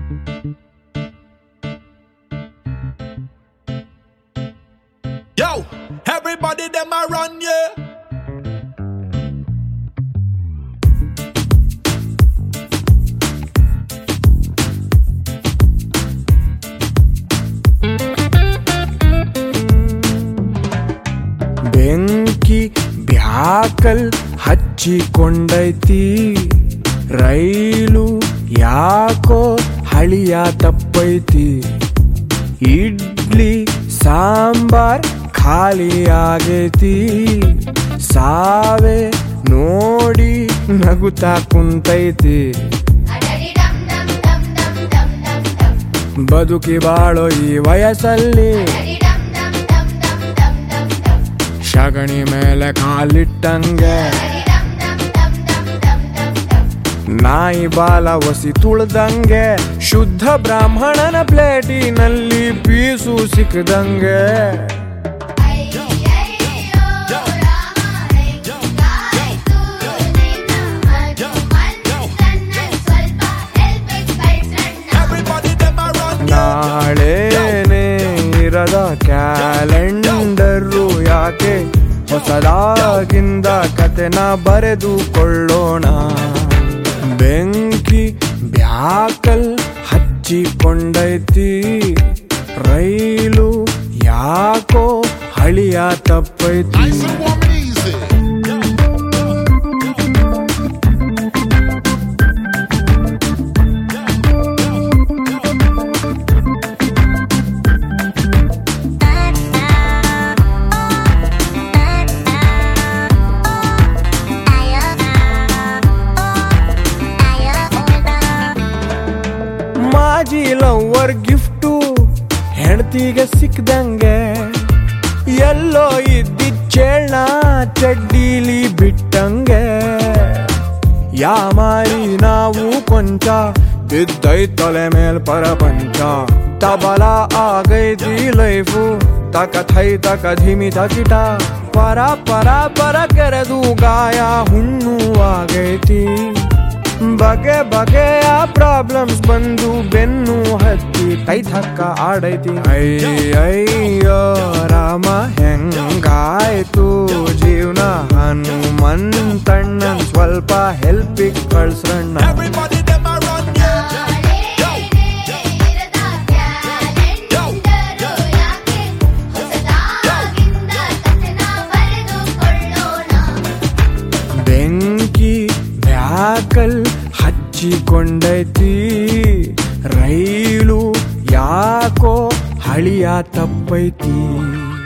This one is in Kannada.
Yo, everybody them a run, yeah. ಬೆಂಕಿ ಬ್ಯಾಕಲ್ ಹಚ್ಚಿಕೊಂಡೈತಿ ರೈಲು ಯಾಕೋ ಹಳಿಯ ತಪ್ಪೈತಿ ಇಡ್ಲಿ ಸಾಂಬಾರ್ ಖಾಲಿ ಆಗೈತಿ ಸಾವೆ ನೋಡಿ ನಗುತ್ತಾ ಕುಂತೈತಿ ಬದುಕಿ ಬಾಳೋ ಈ ವಯಸ್ಸಲ್ಲಿ ಶಗಣಿ ಮೇಲೆ ಕಾಲಿಟ್ಟಂಗೆ ನಾಯಿ ಬಾಲ ಒಸಿ ತುಳ್ದಂಗೆ ಶುದ್ಧ ಬ್ರಾಹ್ಮಣನ ಪ್ಲೇಟಿನಲ್ಲಿ ಪೀಸು ಸಿಕ್ಕದಂಗೆ Everybody them a run, yeah. ನಾಳೆನೇ ಇರದ ಕ್ಯಾಲೆಂಡರು ಯಾಕೆ ಹೊಸದಾಗಿಂದ ಕತೆನ ಬರೆದುಕೊಳ್ಳೋಣ ಬೆಂಕಿ ಬ್ಯಾಕಲ್ ಹಚ್ಚಿಕೊಂಡೈತಿ ರೈಲು ಯಾಕೋ ಹಳಿಯ ತಪ್ಪೈತಿ Ice and warm it easy. ಮಾಜಿ ಲವರ್ ಗಿಫ್ಟು ಹೆಂಡತಿಗೆ ಸಿಕ್ದಂಗೆ ಎಲ್ಲೋ ಇದ್ದಿದ್ ಚೇಳ್ನ ಚಡ್ಡೀಲಿ ಬಿಟ್ಟಂಗೆ ಯಾಮಾರಿ ನಾವು ಕೊಂಚ ಬಿದ್ದೈ ತಲೆ ಮೇಲ್ ಪರಪಂಚ ತಬಲ ಆಗೈತಿ ಲೈಫು ತಕ ಥೈ ತಕ ಧಿಮಿ ತಕಿಟ ಪರ ಪರ ಪರ ಕೆರೆದು ಗಾಯ ಹುಣ್ಣು ಆಗೈತಿ ಬಗೆ ಬಗೆಯ ಪ್ರಾಬ್ಲಮ್ಸ್ ಬಂದು ಬೆನ್ನು ಹತ್ತಿ ಕೈ ಥಕ್ಕ ಆಡೈತಿ ಅಯ್ಯಯ್ಯೋ ರಾಮ ಹೆಂಗಾಯ್ತು ಜೀವನ ಹನುಮಂತಣ್ಣನ್ ಸ್ವಲ್ಪ ಹೆಲ್ಪಿಗ್ ಕಳ್ಸ್ರಣ್ಣ Everybody them a run, yeah. ಬೆಂಕಿ ಬ್ಯಾಕಲ್ ಹಚ್ಚಿಕೊಂಡೈತಿ ರೈಲು ಯಾಕೋ ಹಳಿಯ ತಪ್ಪೈತಿ